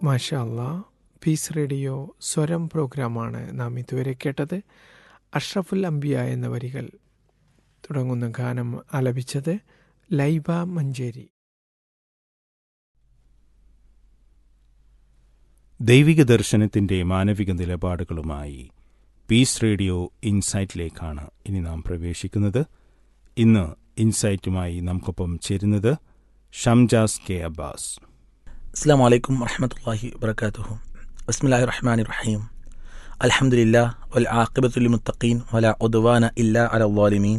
മാഷാ അല്ലാ piece radio സ്വരം പ്രോഗ്രാമാണ് നാം ഇതുവരെ കേട്ടത് അഷ്റഫുൽ അംബിയ എന്ന വരികൾ തുടങ്ങുന്ന ഗാനം ആലപിച്ചത് ലൈബ മഞ്ചേരി ദൈവിക ദർശനത്തിന്റെ മാനവിക നിലപാടുകളുമായി പീസ് റേഡിയോ ഇൻസൈറ്റിലേക്കാണ് ഇനി നാം പ്രവേശിക്കുന്നത് ഇന്ന് ഇൻസൈറ്റുമായി നമുക്കൊപ്പം ചേരുന്നത് ഷംജാസ് കെ അബ്ബാസ് അസ്സാം വലൈക്കും വറഹമത്തല്ലാഹി വബർക്കാത്തുഹു ബസ്മില്ലാഹി റഹ്മാൻ റഹീം അൽഹംദുലില്ലാ വൽ ആഖിബത്തുൽ മുത്തഖീൻ വല ഉദ്വാന ഇല്ലാ അലവാലിമീൻ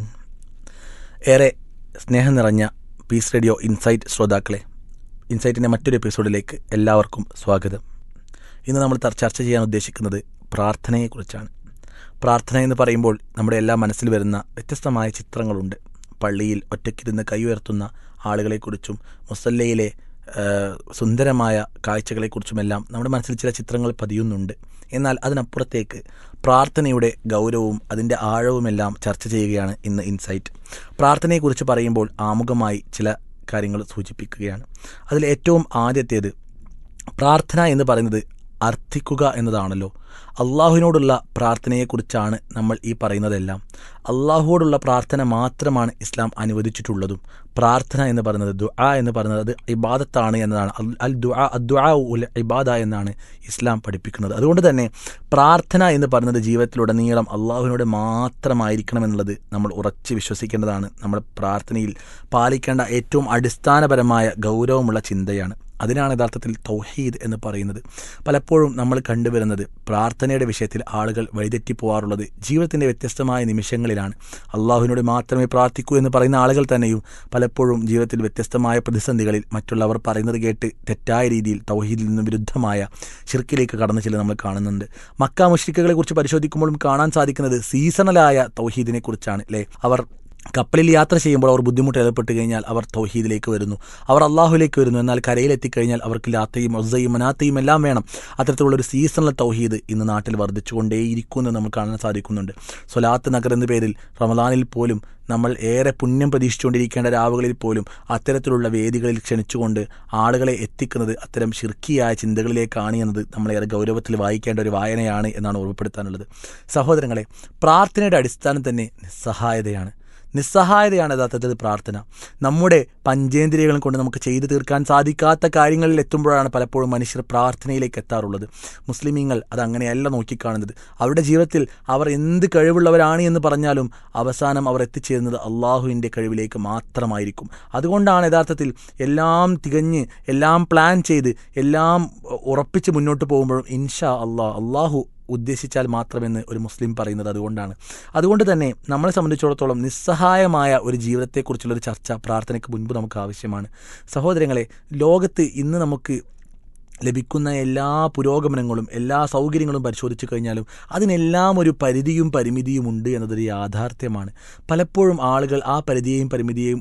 ഏറെ സ്നേഹം നിറഞ്ഞ പീസ് റേഡിയോ ഇൻസൈറ്റ് ശ്രോതാക്കളെ ഇൻസൈറ്റിൻ്റെ മറ്റൊരു എപ്പിസോഡിലേക്ക് എല്ലാവർക്കും സ്വാഗതം ഇന്ന് നമ്മൾ തർ- ചർച്ച ചെയ്യാൻ ഉദ്ദേശിക്കുന്നത് പ്രാർത്ഥനയെക്കുറിച്ചാണ് പ്രാർത്ഥന എന്ന് പറയുമ്പോൾ നമ്മുടെ എല്ലാ മനസ്സിൽ വരുന്ന വ്യത്യസ്തമായ ചിത്രങ്ങളുണ്ട് പള്ളിയിൽ ഒറ്റയ്ക്കിരുന്ന് കൈ ഉയർത്തുന്ന ആളുകളെക്കുറിച്ചും മുസല്ലയിലെ ആ, സുന്ദരമായ കാഴ്ചകളെക്കുറിച്ചുമെല്ലാം നമ്മുടെ മനസ്സിൽ ചില ചിത്രങ്ങൾ പതിയുന്നുണ്ട് എന്നാൽ അതിനപ്പുറത്തേക്ക് പ്രാർത്ഥനയുടെ ഗൗരവവും അതിൻ്റെ ആഴവുമെല്ലാം ചർച്ച ചെയ്യുകയാണ് ഇന്ന് ഇൻസൈറ്റ് പ്രാർത്ഥനയെക്കുറിച്ച് പറയുമ്പോൾ ആമുഖമായി ചില കാര്യങ്ങൾ സൂചിപ്പിക്കുകയാണ് അതിൽ ഏറ്റവും ആദ്യത്തേത് പ്രാർത്ഥന എന്ന് പറയുന്നത് അർത്ഥിക്കുക എന്നതാണല്ലോ അള്ളാഹുവിനോടുള്ള പ്രാർത്ഥനയെക്കുറിച്ചാണ് നമ്മൾ ഈ പറയുന്നതെല്ലാം അള്ളാഹുവോടുള്ള പ്രാർത്ഥന മാത്രമാണ് ഇസ്ലാം അനുവദിച്ചിട്ടുള്ളതും പ്രാർത്ഥന എന്ന് പറയുന്നത് ദുആ എന്ന് പറയുന്നത് അത് ഇബാദത്താണ് എന്നതാണ് അൽ- അൽ ദുആ അദ്ദുആ ഉൽ ഇബാദ എന്നാണ് ഇസ്ലാം പഠിപ്പിക്കുന്നത് അതുകൊണ്ട് തന്നെ പ്രാർത്ഥന എന്ന് പറയുന്നത് ജീവിതത്തിലുടനീളം അള്ളാഹുവിനോട് മാത്രമായിരിക്കണം എന്നുള്ളത് നമ്മൾ ഉറച്ച് വിശ്വസിക്കേണ്ടതാണ് നമ്മൾ പ്രാർത്ഥനയിൽ പാലിക്കേണ്ട ഏറ്റവും അടിസ്ഥാനപരമായ ഗൗരവമുള്ള ചിന്തയാണ് അതിനാണ് യഥാർത്ഥത്തിൽ തൗഹീദ് എന്ന് പറയുന്നത് പലപ്പോഴും നമ്മൾ കണ്ടുവരുന്നത് പ്രാർത്ഥനയുടെ വിഷയത്തിൽ ആളുകൾ വഴിതെറ്റിപ്പോവാറുള്ളത് ജീവിതത്തിൻ്റെ വ്യത്യസ്തമായ നിമിഷങ്ങളിലാണ് അള്ളാഹുവിനോട് മാത്രമേ പ്രാർത്ഥിക്കൂ എന്ന് പറയുന്ന ആളുകൾ തന്നെയും പലപ്പോഴും ജീവിതത്തിൽ വ്യത്യസ്തമായ പ്രതിസന്ധികളിൽ മറ്റുള്ളവർ പറയുന്നത് കേട്ട് തെറ്റായ രീതിയിൽ തൗഹീദിൽ നിന്ന് വിരുദ്ധമായ ഷിർക്കിലേക്ക് കടന്നു ചെല്ലുന്നത് നമ്മൾ കാണുന്നുണ്ട് മക്ക മുഷ്രിക്കുകളെ കുറിച്ച് പരിശോധിക്കുമ്പോഴും കാണാൻ സാധിക്കുന്നത് സീസണലായ തൗഹീദിനെ കുറിച്ചാണ് അല്ലേ അവർ കപ്പലിൽ യാത്ര ചെയ്യുമ്പോൾ അവർ ബുദ്ധിമുട്ട് ഏർപ്പെട്ട് കഴിഞ്ഞാൽ അവർ തൗഹീദിലേക്ക് വരുന്നു അവർ അള്ളാഹുലേക്ക് വരുന്നു എന്നാൽ കരയിലെത്തിക്കഴിഞ്ഞാൽ അവർക്ക് ലാത്തയും ഒസയും മനാത്തയും എല്ലാം വേണം അത്തരത്തിലുള്ള ഒരു സീസണൽ തൗഹീദ് ഇന്ന് നാട്ടിൽ വർദ്ധിച്ചുകൊണ്ടേയിരിക്കുമെന്ന് നമുക്ക് കാണാൻ സാധിക്കുന്നുണ്ട് സൊലാത്ത് നഗർ എന്ന പേരിൽ റമദാനിൽ പോലും നമ്മൾ ഏറെ പുണ്യം പ്രതീക്ഷിച്ചുകൊണ്ടിരിക്കേണ്ട രാവുകളിൽ പോലും അത്തരത്തിലുള്ള വേദികളിൽ ക്ഷണിച്ചുകൊണ്ട് ആളുകളെ എത്തിക്കുന്നത് അത്തരം ഷിർക്കിയായ ചിന്തകളിലേക്കാണ് എന്നത് നമ്മളേറെ ഗൗരവത്തിൽ വായിക്കേണ്ട ഒരു വായനയാണ് എന്നാണ് ഓർമ്മപ്പെടുത്താനുള്ളത് സഹോദരങ്ങളെ പ്രാർത്ഥനയുടെ അടിസ്ഥാനം തന്നെ നിസ്സഹായതയാണ് നിസ്സഹായതയാണ് യഥാർത്ഥത്തിൽ പ്രാർത്ഥന നമ്മുടെ പഞ്ചേന്ദ്രിയങ്ങളും കൊണ്ട് നമുക്ക് ചെയ്തു തീർക്കാൻ സാധിക്കാത്ത കാര്യങ്ങളിൽ എത്തുമ്പോഴാണ് പലപ്പോഴും മനുഷ്യർ പ്രാർത്ഥനയിലേക്ക് എത്താറുള്ളത് മുസ്ലിമീങ്ങൾ അത് അങ്ങനെയല്ല നോക്കിക്കാണുന്നത് അവരുടെ ജീവിതത്തിൽ അവർ എന്ത് കഴിവുള്ളവരാണ് എന്ന് പറഞ്ഞാലും അവസാനം അവർ എത്തിച്ചേരുന്നത് അള്ളാഹുവിൻ്റെ കഴിവിലേക്ക് മാത്രമായിരിക്കും അതുകൊണ്ടാണ് യഥാർത്ഥത്തിൽ എല്ലാം തികഞ്ഞ് എല്ലാം പ്ലാൻ ചെയ്ത് എല്ലാം ഉറപ്പിച്ച് മുന്നോട്ട് പോകുമ്പോഴും ഇൻഷാ അള്ളാഹ് അള്ളാഹു ഉദ്ദേശിച്ചാൽ മാത്രമെന്ന് ഒരു മുസ്ലിം പറയുന്നത് അതുകൊണ്ടാണ് അതുകൊണ്ട് തന്നെ നമ്മളെ സംബന്ധിച്ചിടത്തോളം നിസ്സഹായമായ ഒരു ജീവിതത്തെക്കുറിച്ചുള്ള ഒരു ചർച്ച പ്രാർത്ഥനയ്ക്ക് മുൻപ് നമുക്ക് ആവശ്യമാണ് സഹോദരങ്ങളെ ലോകത്ത് ഇന്ന് നമുക്ക് ലഭിക്കുന്ന എല്ലാ പുരോഗമനങ്ങളും എല്ലാ സൗകര്യങ്ങളും പരിശോധിച്ചു കഴിഞ്ഞാലും അതിനെല്ലാം ഒരു പരിധിയും പരിമിതിയും ഉണ്ട് എന്നതൊരു യാഥാർത്ഥ്യമാണ് പലപ്പോഴും ആളുകൾ ആ പരിധിയെയും പരിമിതിയെയും